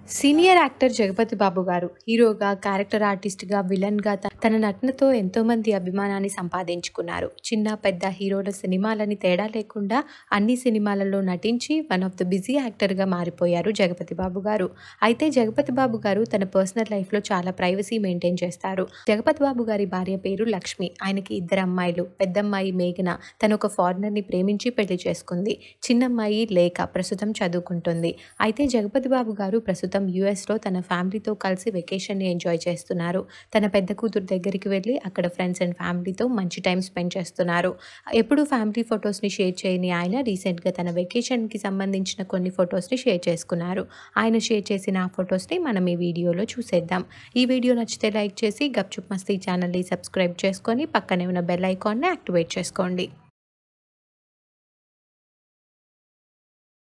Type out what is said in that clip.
senior actor Jagapathi బాబు గారు హీరోగా character ఆర్టిస్ట్గా విలన్గా త- తన నటనతో ఎంతో మంది అభిమానాన్ని సంపాదించుకున్నారు చిన్న పెద్ద హీరోల సినిమాలని తేడా లేకుండా అన్ని సినిమాలలో నటించి వన్ ఆఫ్ ద బిజీ యాక్టర్గా మారిపోయారు జగపతి బాబు గారు అయితే జగపతి బాబు గారు తన పర్సనల్ లైఫ్లో చాలా ప్రైవసీ మెయింటైన్ చేస్తారు జగపతి బాబు గారి భార్య పేరు లక్ష్మి ఆయనకి ఇద్దరు అమ్మాయిలు పెద్దమ్మాయి మేఘన తను ఒక ఫారినర్ని ప్రేమించి పెళ్లి చేసుకుంది చిన్నమ్మాయి లేఖ ప్రస్తుతం చదువుకుంటుంది అయితే జగపతి బాబు గారు ప్రస్తుతం యుఎస్లో తన ఫ్యామిలీతో కలిసి వెకేషన్ని ఎంజాయ్ చేస్తున్నారు తన పెద్ద కూతురు దగ్గరికి వెళ్ళి అక్కడ ఫ్రెండ్స్ అండ్ ఫ్యామిలీతో మంచి టైం స్పెండ్ చేస్తున్నారు ఎప్పుడు ఫ్యామిలీ ఫొటోస్ని షేర్ చేయని ఆయన రీసెంట్గా తన వెకేషన్కి సంబంధించిన కొన్ని ఫొటోస్ని షేర్ చేసుకున్నారు ఆయన షేర్ చేసిన ఆ ఫొటోస్ని మనం ఈ వీడియోలో చూసేద్దాం ఈ వీడియో నచ్చితే లైక్ చేసి గప్చుప్ మస్తీ ఛానల్ని సబ్స్క్రైబ్ చేసుకొని పక్కనే ఉన్న బెల్ ఐకాన్ని యాక్టివేట్ చేసుకోండి